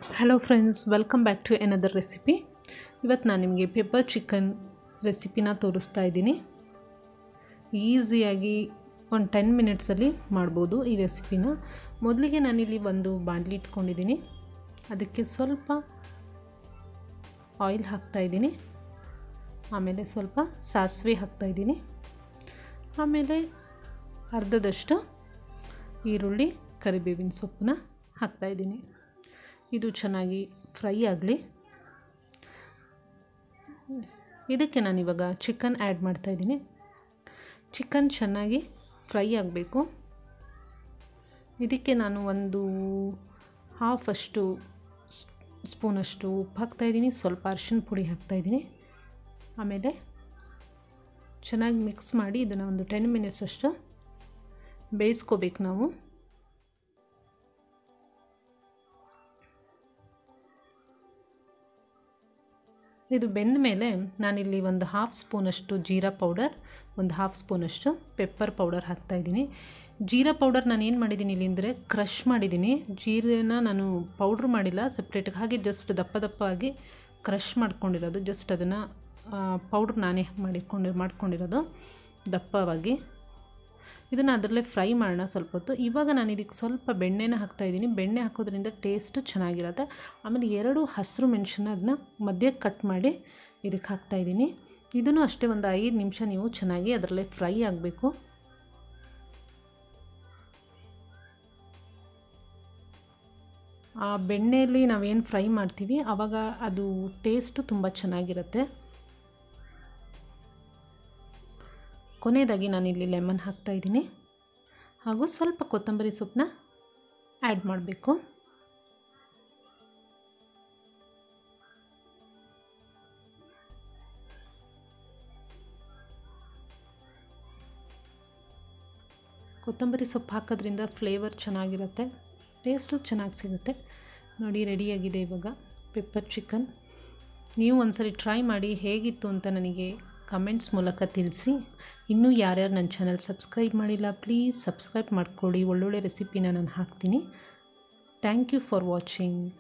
hello friends welcome back to another recipe ಇವತ್ತು ನಾನು ನಿಮಗೆ ಪೆಪ್ಪರ್ ಚಿಕನ್ ರೆಸಿಪಿನ ತೋರಿಸ್ತಾ ಇದ್ದೀನಿ ಈಸಿಯಾಗಿ ಒಂದು ಟೆನ್ ಮಿನಿಟ್ಸಲ್ಲಿ ಮಾಡ್ಬೋದು ಈ ರೆಸಿಪಿನ ಮೊದಲಿಗೆ ನಾನಿಲ್ಲಿ ಒಂದು ಬಾಣಲಿ ಇಟ್ಕೊಂಡಿದ್ದೀನಿ ಅದಕ್ಕೆ ಸ್ವಲ್ಪ ಆಯಿಲ್ ಹಾಕ್ತಾಯಿದ್ದೀನಿ ಆಮೇಲೆ ಸ್ವಲ್ಪ ಸಾಸಿವೆ ಹಾಕ್ತಾಯಿದ್ದೀನಿ ಆಮೇಲೆ ಅರ್ಧದಷ್ಟು ಈರುಳ್ಳಿ ಕರಿಬೇವಿನ ಸೊಪ್ಪನ್ನ ಹಾಕ್ತಾಯಿದ್ದೀನಿ ಇದು ಚೆನ್ನಾಗಿ ಫ್ರೈ ಆಗಲಿ ಇದಕ್ಕೆ ನಾನಿವಾಗ ಚಿಕನ್ ಆ್ಯಡ್ ಮಾಡ್ತಾಯಿದ್ದೀನಿ ಚಿಕನ್ ಚೆನ್ನಾಗಿ ಫ್ರೈ ಆಗಬೇಕು ಇದಕ್ಕೆ ನಾನು ಒಂದು ಹಾಫ್ ಅಷ್ಟು ಸ್ಪೂನಷ್ಟು ಉಪ್ಪು ಹಾಕ್ತಾಯಿದ್ದೀನಿ ಸ್ವಲ್ಪ ಅರಿಶಿನ ಪುಡಿ ಹಾಕ್ತಾಯಿದ್ದೀನಿ ಆಮೇಲೆ ಚೆನ್ನಾಗಿ ಮಿಕ್ಸ್ ಮಾಡಿ ಇದನ್ನು ಒಂದು ಟೆನ್ ಮಿನಿಟ್ಸ್ ಅಷ್ಟು ಬೇಯಿಸ್ಕೋಬೇಕು ನಾವು ಇದು ಬೆಂದ ಮೇಲೆ ನಾನಿಲ್ಲಿ ಒಂದು ಹಾಫ್ ಸ್ಪೂನಷ್ಟು ಜೀರಾ ಪೌಡರ್ ಒಂದು ಹಾಫ್ ಸ್ಪೂನಷ್ಟು ಪೆಪ್ಪರ್ ಪೌಡರ್ ಹಾಕ್ತಾಯಿದ್ದೀನಿ ಜೀರಾ ಪೌಡರ್ ನಾನು ಏನು ಮಾಡಿದ್ದೀನಿ ಇಲ್ಲಿ ಅಂದರೆ ಕ್ರಷ್ ಮಾಡಿದ್ದೀನಿ ಜೀರೆನ ನಾನು ಪೌಡ್ರ್ ಮಾಡಿಲ್ಲ ಸಪ್ರೇಟಾಗಿ ಹಾಗೆ ಜಸ್ಟ್ ದಪ್ಪ ದಪ್ಪ ಆಗಿ ಕ್ರಷ್ ಮಾಡ್ಕೊಂಡಿರೋದು ಜಸ್ಟ್ ಅದನ್ನು ಪೌಡ್ರ್ ನಾನೇ ಮಾಡಿಕೊಂಡು ಮಾಡ್ಕೊಂಡಿರೋದು ದಪ್ಪವಾಗಿ ಇದನ್ನು ಅದರಲ್ಲೇ ಫ್ರೈ ಮಾಡೋಣ ಸ್ವಲ್ಪ ಹೊತ್ತು ಇವಾಗ ನಾನು ಇದಕ್ಕೆ ಸ್ವಲ್ಪ ಬೆಣ್ಣೆನ ಹಾಕ್ತಾಯಿದ್ದೀನಿ ಬೆಣ್ಣೆ ಹಾಕೋದ್ರಿಂದ ಟೇಸ್ಟು ಚೆನ್ನಾಗಿರುತ್ತೆ ಆಮೇಲೆ ಎರಡು ಹಸಿರು ಮೆಣಸನ್ನ ಅದನ್ನ ಮಧ್ಯಕ್ಕೆ ಕಟ್ ಮಾಡಿ ಇದಕ್ಕೆ ಹಾಕ್ತಾಯಿದ್ದೀನಿ ಇದನ್ನು ಅಷ್ಟೇ ಒಂದು ಐದು ನಿಮಿಷ ನೀವು ಚೆನ್ನಾಗಿ ಅದರಲ್ಲೇ ಫ್ರೈ ಆಗಬೇಕು ಆ ಬೆಣ್ಣೆಯಲ್ಲಿ ನಾವೇನು ಫ್ರೈ ಮಾಡ್ತೀವಿ ಆವಾಗ ಅದು ಟೇಸ್ಟು ತುಂಬ ಚೆನ್ನಾಗಿರುತ್ತೆ ಕೊನೆಯದಾಗಿ ನಾನಿಲ್ಲಿ ಲೆಮನ್ ಹಾಕ್ತಾಯಿದ್ದೀನಿ ಹಾಗೂ ಸ್ವಲ್ಪ ಕೊತ್ತಂಬರಿ ಸೊಪ್ಪನ್ನ ಆ್ಯಡ್ ಮಾಡಬೇಕು ಕೊತ್ತಂಬರಿ ಸೊಪ್ಪು ಹಾಕೋದ್ರಿಂದ ಫ್ಲೇವರ್ ಚೆನ್ನಾಗಿರುತ್ತೆ ಟೇಸ್ಟು ಚೆನ್ನಾಗಿ ಸಿಗುತ್ತೆ ನೋಡಿ ರೆಡಿಯಾಗಿದೆ ಇವಾಗ ಪೆಪ್ಪರ್ ಚಿಕನ್ ನೀವು ಒಂದ್ಸರಿ ಟ್ರೈ ಮಾಡಿ ಹೇಗಿತ್ತು ಅಂತ ನನಗೆ ಕಮೆಂಟ್ಸ್ ಮೂಲಕ ತಿಳಿಸಿ ಇನ್ನೂ ಯಾರ್ಯಾರು ನನ್ನ ಚಾನಲ್ ಸಬ್ಸ್ಕ್ರೈಬ್ ಮಾಡಿಲ್ಲ ಪ್ಲೀಸ್ ಸಬ್ಸ್ಕ್ರೈಬ್ ಮಾಡ್ಕೊಳ್ಳಿ ಒಳ್ಳೊಳ್ಳೆ ರೆಸಿಪಿನ ನಾನು ಹಾಕ್ತೀನಿ ಥ್ಯಾಂಕ್ ಯು ಫಾರ್ ವಾಚಿಂಗ್